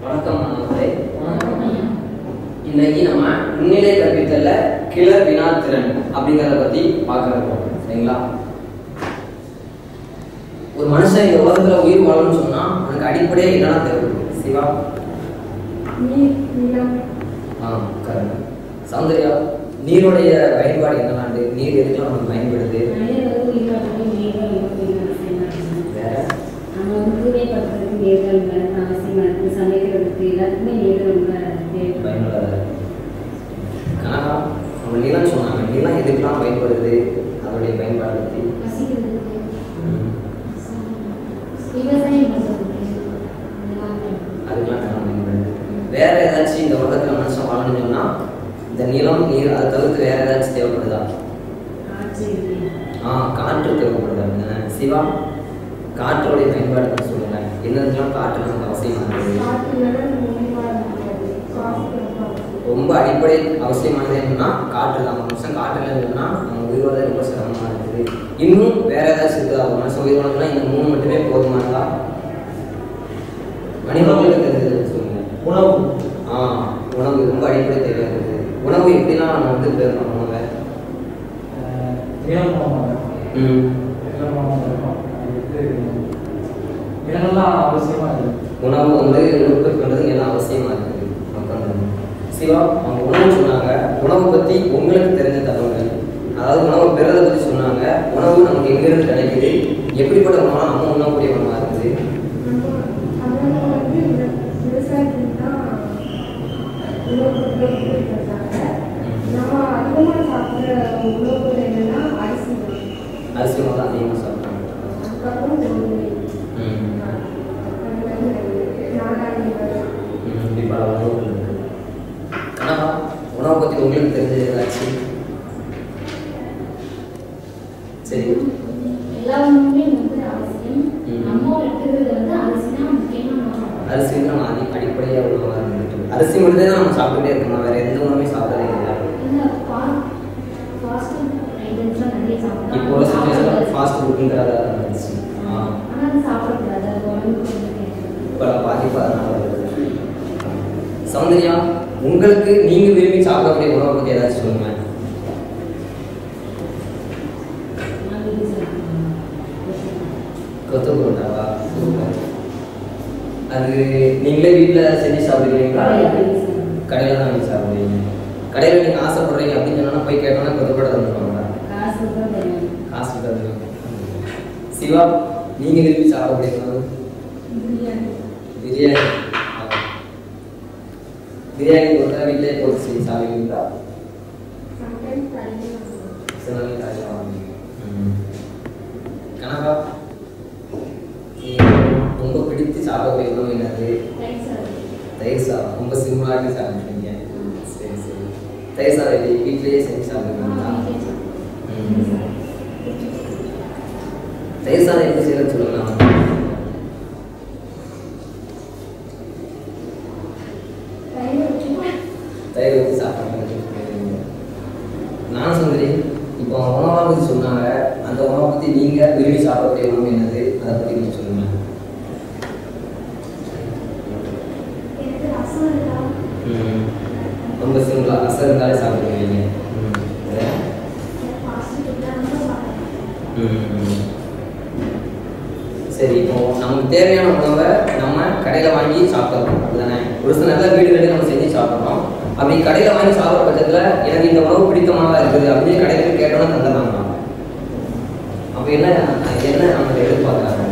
வணக்கம் மாணவர்களே இன்னைக்கு நம்ம முன்னிலை கற்பித்தல்ல கிளர் வினாத்திறன் அப்படிங்கிறத பத்தி பார்க்க இருக்கோம் சரிங்களா ஒரு மனுஷன் இந்த உலகத்துல உயிர் வாழணும்னு சொன்னா அவனுக்கு அடிப்படையா என்னென்ன தேவைப்படுது சிவா ஆ கரெக்ட் சௌந்தர்யா நீருடைய பயன்பாடு என்னெல்லாண்டு நீர் எதுக்கெல்லாம் நமக்கு பயன்படுது வேற பயனுள்ளதா கனகா அவங்க நீலாம் சொன்னாங்க நீலாம் எதுக்கெல்லாம் பயன்படுது அதோடைய பயன்பாடு பத்தி ம். அதுக்கெல்லாம் கனவு பயன்படுது வேற ஏதாச்சும் இந்த உலகத்துல மனுஷன் வாழணும்னு சொன்னா இந்த நிலம் நீர் அதை தவிர்த்து வேற ஏதாச்சும் தேவைப்படுதா ஆ காற்று தேவைப்படுது அப்படிதானே சிவா காற்றோடைய பயன்பாடு பத்தி சொல்லுங்க என்னதுக்கெல்லாம் காற்று நமக்கு அவசியமானது ரொம்ப அடிப்படை அவசியமானது என்னன்னா காற்று தான் மனுஷன் காற்றுல இல்லைன்னா நம்ம உயிர் வாழ்றது ரொம்ப சிரமமா இருக்குது இன்னும் வேற ஏதாச்சும் இருக்குதா ஒரு மனுஷன் உயிர் வாழணும்னா இந்த மூணு மட்டுமே போதுமானதா மனிதர்களுக்கு தெரிஞ்சது சொல்லுங்க உணவு ஆ உணவு ரொம்ப அடிப்படை தேவையா இருக்குது உணவு எப்படிலாம் நம்ம வந்து பெறணும் உணவை அஹ், நிலம் உணவு ம் நிலம் உணவு இருக்கும் அடுத்து நிலங்கள்லாம் அவசியமா இருக்கு உணவு வந்து உற்பத்தி பண்ணுறது எல்லாம் அவசியமா இருக்குது மக்கள் சிவா அவங்க உணவு சொன்னாங்க உணவை பத்தி உங்களுக்கு தெரிஞ்ச தகவல்கள் அதாவது உணவு பெறதை பத்தி சொன்னாங்க உணவு நமக்கு எங்கிருந்து கிடைக்குது எப்படிப்பட்ட உணவா நம்ம உண்ணக்கூடிய உணவா இருக்குது அரிசி உணவு தான் அதிகமாக சாப்பிட்றாங்க ம் ம், இப்படி பல உணவுகள் இருக்கு கனகா உணவை பத்தி உங்களுக்கு தெரிஞ்சது ஏதாச்சும் சரி எல்லா உணவுமே வந்து அவசியம் ம். நம்ம எடுத்துக்கிறது வந்து அரிசி தான் முக்கியமான அரிசி வந்து நம்ம அடி அடிப்படையாக உணவாக இருந்துட்டு அரிசி மட்டும் தான் நம்ம சாப்பிட்டுட்டே இருக்கணும் வேற எந்த உணவுமே சாப்பிடவே இல்லை இல்லை ஃபாஸ்ட் ஐட்டம்ஸ்லாம் நிறைய சாப்பிடலாம் இப்போ உள்ள சுச்சுவேஷனில் ஃபாஸ்ட் ஃபுட்டுங்கிறத இருந்துச்சு ஆ ஆனால் அது சாப்பிடக்கூடாது அது உடம்புக்கு வந்து கேட்குது பல பாதிப்பு அதனால வருது சௌந்தர்யா உங்களுக்கு நீங்க விரும்பி சாப்பிடக்கூடிய உணவை பத்தி ஏதாச்சும் சொல்லுங்க கொத்து பரோட்டாவா சூப்பர் அது நீங்களே வீட்டில் செஞ்சு சாப்பிடுவீங்களா கடையில் தான் வாங்கி சாப்பிடுவீங்க கடையில் நீங்கள் ஆசைப்படுறீங்க அப்படின்னு சொன்னா போய் கேட்டோன்னா கொத்து பரோட்டா தந்துருவாங்க காசு தான் தெரியும் காசு தந்துருவாங்க சிவா நீங்க விரும்பி சாப்பிடக்கூடிய உணவு பிரியாணி பிரியாணி ஆ. பிரியாணி கொடுத்தா வீட்டிலே போட்டு செஞ்சு சாப்பிடுவீங்களா சில நாள் காலையில் வாங்குவீங்க ம். கனகா நீங்க ரொம்ப பிடித்து சாப்பிடக்கூடிய உணவு என்னது ரைஸ் சாதம் தயிர் சாதம் ரொம்ப சிம்பிளாக சாப்பிடுவீங்க சரி சரி தயிர் சாதம் எப்படி வீட்டிலேயே செஞ்சு சாப்பிடுவீங்களா ம். தயிர் சாதம் எப்படி செய்யறது சொல்லுங்க தயிர் ஊற்றி சாப்பிட்றாங்க நான் சுந்தரி இப்போ உணவை பற்றி சொன்னாங்க அந்த உணவை பற்றி நீங்கள் விரும்பி சாப்பிடக்கூடிய உணவு என்னது அதை பற்றி நீங்கள் சொல்லுங்க ம். ரொம்ப சிம்பிளாக ரசம் இருந்தாலே சாப்பிடுவீங்க ம். வேற? ம். சரி இப்போ நமக்கு தேவையான உணவை நம்ம கடையில் வாங்கி சாப்பிட்றோம் அப்படிதானே ஒரு சில நல்ல வீடுகளில் நம்ம செஞ்சு சாப்பிட்றோம் அப்படி கடையில் வாங்கி சாப்பிட்ற பட்சத்தில் எனக்கு இந்த உணவு பிடித்தமானதா இருக்குது அப்படின்னு கடையில் போய் கேட்டோம்னா தந்துடுறாங்க அப்போ என்ன என்ன நம்ம எதிர்பார்க்குறாங்க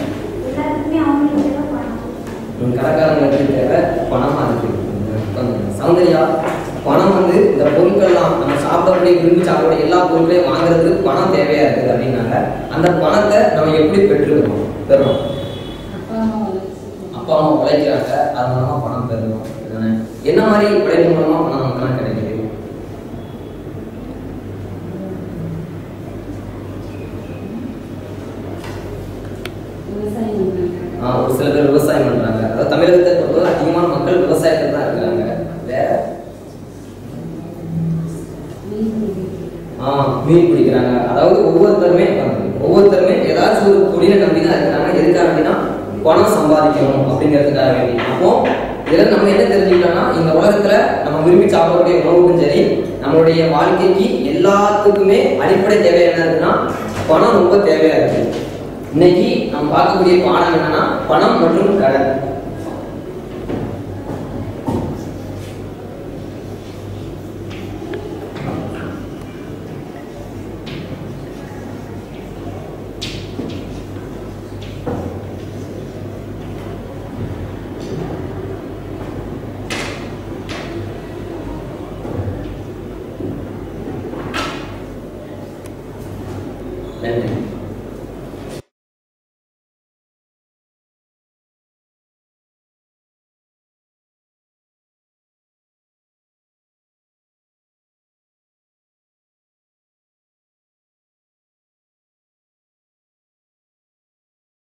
உம் கடைக்காரங்களுக்கு தேவை பணமா இருக்கு உம் சௌந்தர்யா பணம் வந்து இந்த பொருட்கள்லாம் நம்ம சாப்பிடக்கூடிய விரும்பி சாப்பிடக்கூடிய எல்லா பொருட்களையும் வாங்குறதுக்கு பணம் தேவையா இருக்குது அப்படின்னாங்க அந்த பணத்தை நம்ம எப்படி பெற்றுக்கிறோம் பெறுறோம் அப்பா அம்மா வந்து அப்பா அம்மா உழைக்கிறாங்க அது மூலமா பணம் பெறுறோம் இதுதானே என்ன மாதிரி உழைப்பு மூலமா பணம் நமக்குலாம் கிடைக்குது விவசாயம் பண்றாங்க. ஆஹ் ஒரு சில பேர் விவசாயம் பண்றாங்க அதாவது தமிழகத்தை பொறுத்தவரை அதிகமான மக்கள் விவசாயத்தில் தான் இருக்கிறாங்க வேற மீன் பிடிக்கிறது. ஆஹ் மீன் பிடிக்கிறாங்க அதாவது ஒவ்வொருத்தருமே ஒவ்வொருத்தருமே ஏதாச்சும் ஒரு தொழிலை நம்பி தான் இருக்கிறாங்க எதுக்காக அப்படின்னா பணம் சம்பாதிக்கணும் அப்படிங்கிறதுக்காக வேண்டி அப்போ இதில் நம்ம என்ன தெரிஞ்சுக்கிட்டோம்னா இந்த உலகத்துல நம்ம விரும்பி சாப்பிடக்கூடிய உணவுக்கும் சரி நம்மளுடைய வாழ்க்கைக்கு எல்லாத்துக்குமே அடிப்படை தேவை என்ன இருக்குன்னா பணம் ரொம்ப தேவையா இருக்கு இன்னைக்கு நம்ம பார்க்கக்கூடிய பாடம் என்னன்னா பணம் மற்றும் கடன் நன்றி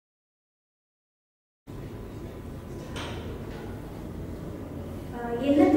ஆஹ் என்ன